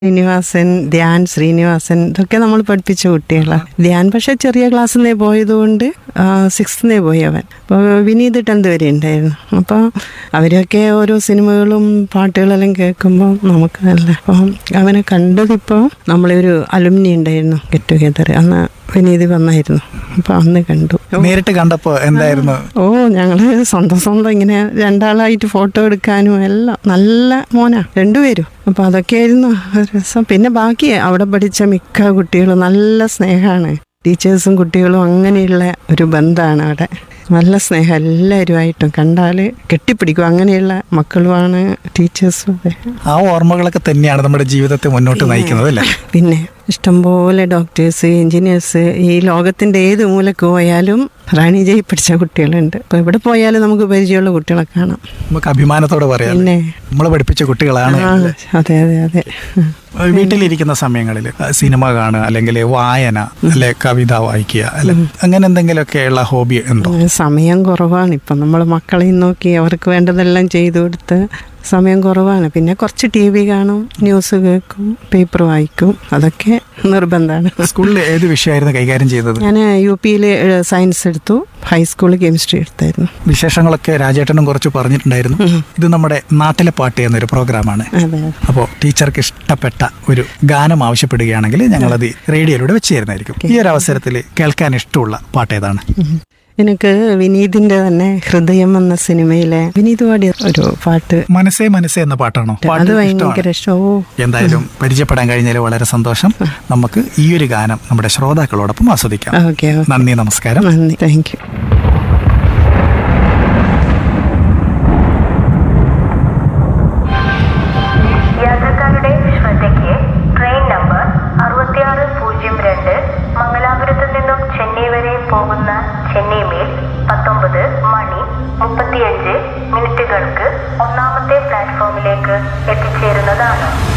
ശ്രീനിവാസൻ ധ്യാൻ ശ്രീനിവാസൻ ഇതൊക്കെ നമ്മൾ പഠിപ്പിച്ച കുട്ടികളാണ് ധ്യാൻ പക്ഷെ ചെറിയ ക്ലാസ്സിൽ നിന്നേ പോയതുകൊണ്ട് സിക്സ്ത്തിനേ പോയി അവൻ അപ്പോൾ വിനീത് ടെൻത്ത് വരെ ഉണ്ടായിരുന്നു അപ്പോൾ അവരൊക്കെ ഓരോ സിനിമകളും പാട്ടുകളെല്ലാം കേൾക്കുമ്പോൾ നമുക്ക് നല്ല അപ്പം അവനെ കണ്ടതിപ്പോൾ നമ്മളൊരു അലുമിനി ഉണ്ടായിരുന്നു ഗെറ്റ് ടുഗെദർ അന്ന് വിനീത് വന്നായിരുന്നു അപ്പോൾ അന്ന് കണ്ടു നേരിട്ട് കണ്ടപ്പോ എന്തായിരുന്നു ഓ ഞങ്ങള് സ്വന്തം സ്വന്തം ഇങ്ങനെ രണ്ടാളായിട്ട് ഫോട്ടോ എടുക്കാനും എല്ലാം നല്ല മോനാ രണ്ടുപേരും അപ്പൊ അതൊക്കെയായിരുന്നു ഒരു രസം പിന്നെ ബാക്കി അവിടെ പഠിച്ച മിക്ക കുട്ടികളും നല്ല സ്നേഹമാണ് ടീച്ചേഴ്സും കുട്ടികളും അങ്ങനെയുള്ള ഒരു ബന്ധമാണ് അവിടെ നല്ല സ്നേഹം എല്ലാവരുമായിട്ടും കണ്ടാൽ കെട്ടിപ്പിടിക്കും അങ്ങനെയുള്ള മക്കളുമാണ് ടീച്ചേഴ്സും അതെ ആ ഓർമ്മകളൊക്കെ തന്നെയാണ് നമ്മുടെ ജീവിതത്തെ മുന്നോട്ട് നയിക്കുന്നത് അല്ലേ പിന്നെ ഇഷ്ടംപോലെ ഡോക്ടേഴ്സ് എഞ്ചിനീയേഴ്സ് ഈ ലോകത്തിന്റെ ഏത് മൂലക്ക് പോയാലും റാണി ജയി പഠിച്ച കുട്ടികളുണ്ട് അപ്പോൾ എവിടെ പോയാലും നമുക്ക് പരിചയമുള്ള കുട്ടികളെ കാണാം നമുക്ക് അഭിമാനത്തോടെ പറയാം പിന്നെ നമ്മൾ പഠിപ്പിച്ച കുട്ടികളാണ് ആ, അതെ അതെ അതെ വീട്ടിലിരിക്കുന്ന സമയങ്ങളിൽ സിനിമ കാണുക അല്ലെങ്കിൽ വായന അല്ലെ കവിത വായിക്കുക അല്ലെ അങ്ങനെ എന്തെങ്കിലുമൊക്കെയുള്ള ഹോബി ഉണ്ടോ സമയം കുറവാണ് ഇപ്പം നമ്മൾ മക്കളെയും നോക്കി അവർക്ക് വേണ്ടതെല്ലാം ചെയ്തു കൊടുത്ത് സമയം കുറവാണ് പിന്നെ കുറച്ച് ടി വി കാണും ന്യൂസ് കേൾക്കും പേപ്പർ വായിക്കും അതൊക്കെ നിർബന്ധമാണ് സ്കൂളിൽ ഏത് വിഷയമായിരുന്നു കൈകാര്യം ചെയ്തത് ഞാൻ യു പിയിൽ സയൻസ് എടുത്തു ഹൈസ്കൂളിൽ കെമിസ്ട്രി എടുത്തായിരുന്നു വിശേഷങ്ങളൊക്കെ രാജേട്ടനും കുറച്ച് പറഞ്ഞിട്ടുണ്ടായിരുന്നു ഇത് നമ്മുടെ നാട്ടിലെ പാട്ട് എന്നൊരു പ്രോഗ്രാമാണ് അതെ അപ്പോൾ ടീച്ചർക്ക് ഇഷ്ടപ്പെട്ട ഒരു ഗാനം ആവശ്യപ്പെടുകയാണെങ്കിൽ ഞങ്ങളത് റേഡിയോയിലൂടെ വെച്ച് തരുന്നതായിരിക്കും ഈ ഒരു അവസരത്തിൽ കേൾക്കാൻ ഇഷ്ടമുള്ള പാട്ട് ഏതാണ് ഉം. എനിക്ക് വിനീതിന്റെ തന്നെ ഹൃദയം എന്ന സിനിമയിലെ വിനീത് പാടിയ ഒരു പാട്ട് മനസ്സേ മനസ്സേ എന്ന പാട്ടാണോ പാട്ട് അത് ഇഷ്ടമാണ് ഭയങ്കര ഇഷ്ടമോ എന്തായാലും പരിചയപ്പെടാൻ കഴിഞ്ഞതിൽ വളരെ സന്തോഷം നമുക്ക് ഈ ഒരു ഗാനം നമ്മുടെ ശ്രോതാക്കളോടൊപ്പം ആസ്വദിക്കാം ഓക്കെ ഓക്കെ നന്ദി നമസ്കാരം നന്ദി താങ്ക് യു യാത്രക്കാരുടെ ശ്രദ്ധയ്ക്ക് ട്രെയിൻ നമ്പർ അറുപത്തിയാറ് പൂജ്യം രണ്ട് മംഗലാപുരത്ത് നിന്നും ചെന്നൈ വരെ പോകുന്ന ചെന്നൈ മെയിൽ പത്തൊമ്പത് മണി മുപ്പത്തിയഞ്ച് മിനിറ്റുകൾക്ക് ഒന്നാമത്തെ പ്ലാറ്റ്ഫോമിലേക്ക് എത്തിച്ചേരുന്നതാണ്